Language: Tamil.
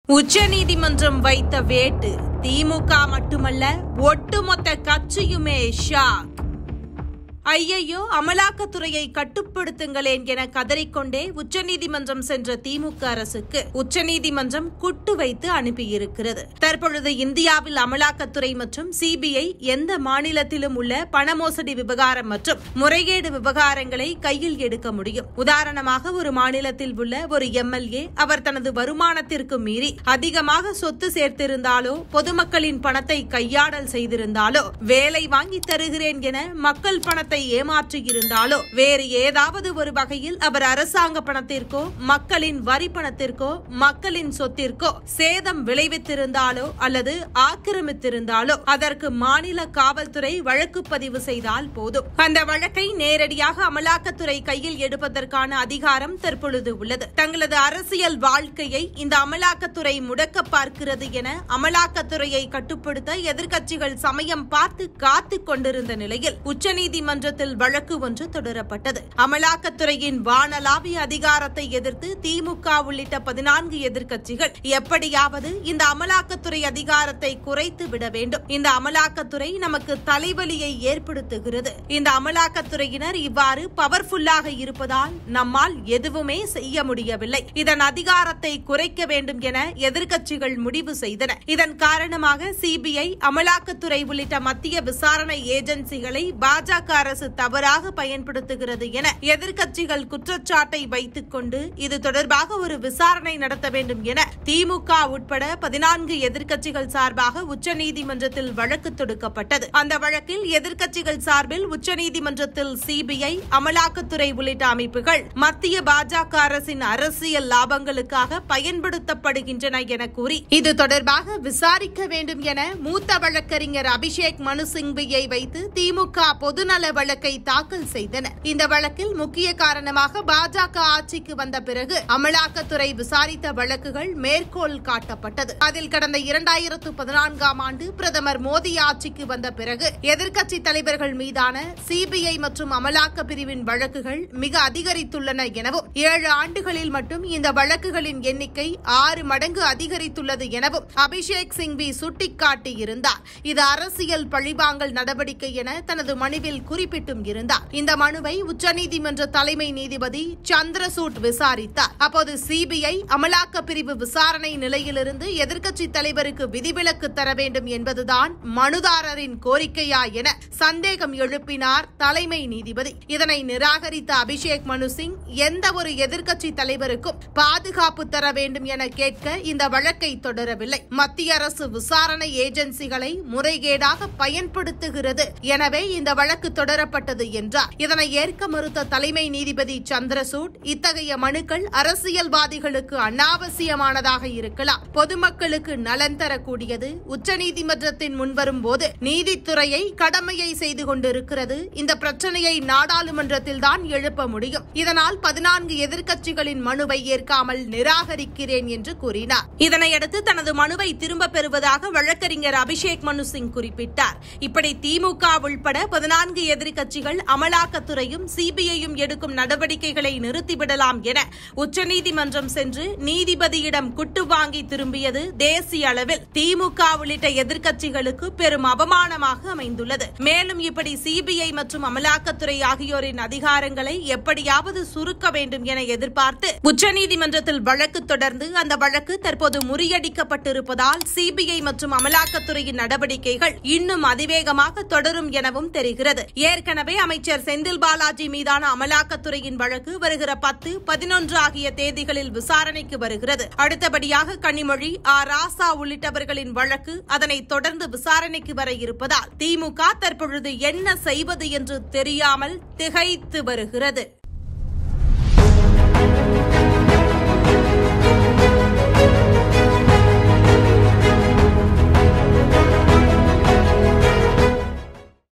உச்சநீதிமன்றம் வைத்த வேட்டு திமுக மட்டுமல்ல ஒட்டுமொத்த கட்சியுமே ஷாக் ஐயையோ அமலாக்கத்துறையை கட்டுப்படுத்துங்களேன் என கதறிக்கொண்டே உச்சநீதிமன்றம் சென்ற திமுக அரசுக்கு உச்சநீதிமன்றம் குட்டு வைத்து அனுப்பியிருக்கிறது தற்பொழுது இந்தியாவில் அமலாக்கத்துறை மற்றும் சிபிஐ எந்த மாநிலத்திலும் உள்ள பண மோசடி விவகாரம் மற்றும் முறைகேடு விவகாரங்களை கையில் எடுக்க முடியும் உதாரணமாக ஒரு மாநிலத்தில் உள்ள ஒரு எம்எல்ஏ அவர் தனது வருமானத்திற்கு மீறி அதிகமாக சொத்து சேர்த்திருந்தாலோ பொதுமக்களின் பணத்தை கையாடல் செய்திருந்தாலோ வேலை வாங்கி தருகிறேன் என மக்கள் பணத்தை ஏமாற்றியிருந்தாலோ வேறு ஏதாவது ஒரு வகையில் அவர் அரசாங்க பணத்திற்கோ மக்களின் வரி பணத்திற்கோ மக்களின் சொத்திற்கோ சேதம் விளைவித்திருந்தாலோ அல்லது ஆக்கிரமித்திருந்தாலோ அதற்கு மாநில காவல்துறை வழக்கு பதிவு செய்தால் போதும் அந்த வழக்கை நேரடியாக அமலாக்கத்துறை கையில் எடுப்பதற்கான அதிகாரம் தற்பொழுது உள்ளது தங்களது அரசியல் வாழ்க்கையை இந்த அமலாக்கத்துறை முடக்க பார்க்கிறது என அமலாக்கத்துறையை கட்டுப்படுத்த எதிர்க்கட்சிகள் சமயம் பார்த்து காத்துக் கொண்டிருந்த நிலையில் உச்சநீதிமன்றத்தில் வழக்கு ஒன்று தொடரப்பட்டது அமலாக்கத்துறையின் வானளாவிய அதிகாரத்தை எதிர்த்து திமுக உள்ளிட்ட பதினான்கு எதிர்க்கட்சிகள் எப்படியாவது இந்த அமலாக்கத்துறை அதிகாரத்தை குறைத்து விட வேண்டும் இந்த அமலாக்கத்துறை நமக்கு தலைவலியை ஏற்படுத்துகிறது இந்த அமலாக்கத்துறையினர் இவ்வாறு பவர்ஃபுல்லாக இருப்பதால் நம்மால் எதுவுமே செய்ய முடியவில்லை இதன் அதிகாரத்தை குறைக்க வேண்டும் என எதிர்க்கட்சிகள் முடிவு செய்தன இதன் காரணமாக சிபிஐ அமலாக்கத்துறை உள்ளிட்ட மத்திய விசாரணை ஏஜென்சிகளை பாஜக அரசு தவறாக பயன்படுத்துகிறது என எதிர்க்கட்சிகள் குற்றச்சாட்டை வைத்துக் கொண்டு இது தொடர்பாக ஒரு விசாரணை நடத்த வேண்டும் என திமுக உட்பட பதினான்கு எதிர்க்கட்சிகள் சார்பாக உச்சநீதிமன்றத்தில் வழக்கு தொடுக்கப்பட்டது அந்த வழக்கில் எதிர்க்கட்சிகள் சார்பில் உச்சநீதிமன்றத்தில் சிபிஐ அமலாக்கத்துறை உள்ளிட்ட அமைப்புகள் மத்திய பாஜக அரசின் அரசியல் லாபங்களுக்காக பயன்படுத்தப்படுகின்றன என கூறி இது தொடர்பாக விசாரிக்க வேண்டும் என மூத்த வழக்கறிஞர் அபிஷேக் மனு சிங்வியை வைத்து திமுக பொதுநல வழக்கை தாக்கல் செய்தனர் இந்த வழக்கில் முக்கிய காரணமாக பாஜக ஆட்சிக்கு வந்த பிறகு அமலாக்கத்துறை விசாரித்த வழக்குகள் மேற்கோள் காட்டப்பட்டது அதில் கடந்த இரண்டாயிரத்து பதினான்காம் ஆண்டு பிரதமர் மோடி ஆட்சிக்கு வந்த பிறகு எதிர்க்கட்சி தலைவர்கள் மீதான சிபிஐ மற்றும் அமலாக்க பிரிவின் வழக்குகள் மிக அதிகரித்துள்ளன எனவும் ஏழு ஆண்டுகளில் மட்டும் இந்த வழக்குகளின் எண்ணிக்கை ஆறு மடங்கு அதிகரித்துள்ளது எனவும் அபிஷேக் சிங்வி சுட்டிக்காட்டியிருந்தார் இது அரசியல் பழிவாங்கல் நடவடிக்கை என தனது மனுவில் குறிப்பிட்டும் இருந்தார் இந்த மனுவை உச்சநீதிமன்ற தலைமை நீதிபதி சந்திரசூட் விசாரித்தார் அப்போது சிபிஐ அமலாக்க பிரிவு விசாரணை நிலையிலிருந்து எதிர்க்கட்சி தலைவருக்கு விதிவிலக்கு தர வேண்டும் என்பதுதான் மனுதாரரின் கோரிக்கையா என சந்தேகம் எழுப்பினார் தலைமை நீதிபதி இதனை நிராகரித்த அபிஷேக் மனு சிங் எந்த ஒரு எதிர்க்கட்சி தலைவருக்கும் பாதுகாப்பு தர வேண்டும் என கேட்க இந்த வழக்கை தொடரவில்லை மத்திய அரசு விசாரணை ஏஜென்சிகளை முறைகேடாக பயன்படுத்துகிறது எனவே இந்த வழக்கு தொடரப்பட்டது என்றார் இதனை ஏற்க மறுத்த தலைமை நீதிபதி சந்திரசூட் இத்தகைய மனுக்கள் அரசியல்வாதிகளுக்கு அனாவசியமானதாக இருக்கலாம் பொதுமக்களுக்கு நலன் தரக்கூடியது உச்சநீதிமன்றத்தின் முன்வரும் போது நீதித்துறையை கடமையை செய்து கொண்டிருக்கிறது இந்த பிரச்சனையை நாடாளுமன்றத்தில் தான் எழுப்ப முடியும் இதனால் பதினான்கு எதிர்க்கட்சிகளின் மனுவை ஏற்காமல் நிராகரிக்கிறேன் என்று கூறினார் இதனையடுத்து தனது மனுவை திரும்பப் பெறுவதாக வழக்கறிஞர் அபிஷேக் மனு சிங் குறிப்பிட்டார் இப்படி திமுக உள்பட பதினான்கு எதிர்க்கட்சிகள் அமலாக்கத்துறையும் சிபிஐயும் எடுக்கும் நடவடிக்கைகளை நிறுத்திவிடலாம் என உச்சநீதிமன்றம் சென்று நீதிபதியிடம் குட்டு வாங்கி திரும்பியது தேசிய அளவில் திமுக உள்ளிட்ட எதிர்க்கட்சிகளுக்கு பெரும் அவமானமாக அமைந்துள்ளது மேலும் இப்படி சிபிஐ மற்றும் அமலாக்கத்துறை ஆகியோரின் அதிகாரங்களை எப்படியாவது சுருக்க வேண்டும் என எதிர்பார்த்து உச்சநீதிமன்றத்தில் வழக்கு தொடர்ந்து அந்த வழக்கு தற்போது முறியடிக்கப்பட்டிருப்பதால் சிபிஐ மற்றும் அமலாக்கத்துறையின் நடவடிக்கைகள் இன்னும் அதிவேகமாக தொடரும் எனவும் தெரிகிறது ஏற்கனவே அமைச்சர் செந்தில் பாலாஜி மீதான அமலாக்கத்துறையின் வழக்கு வருகிற பத்து பதினொன்று ஆகிய தேதிகளில் விசாரணைக்கு வருகிறது அடுத்தபடியாக கனிமொழி ஆர் ராசா உள்ளிட்டவர்களின் வழக்கு அதனைத் தொடர்ந்து விசாரணைக்கு வர இருப்பதால் திமுக தற்பொழுது என்ன செய்வது என்று தெரியாமல் திகைத்து வருகிறது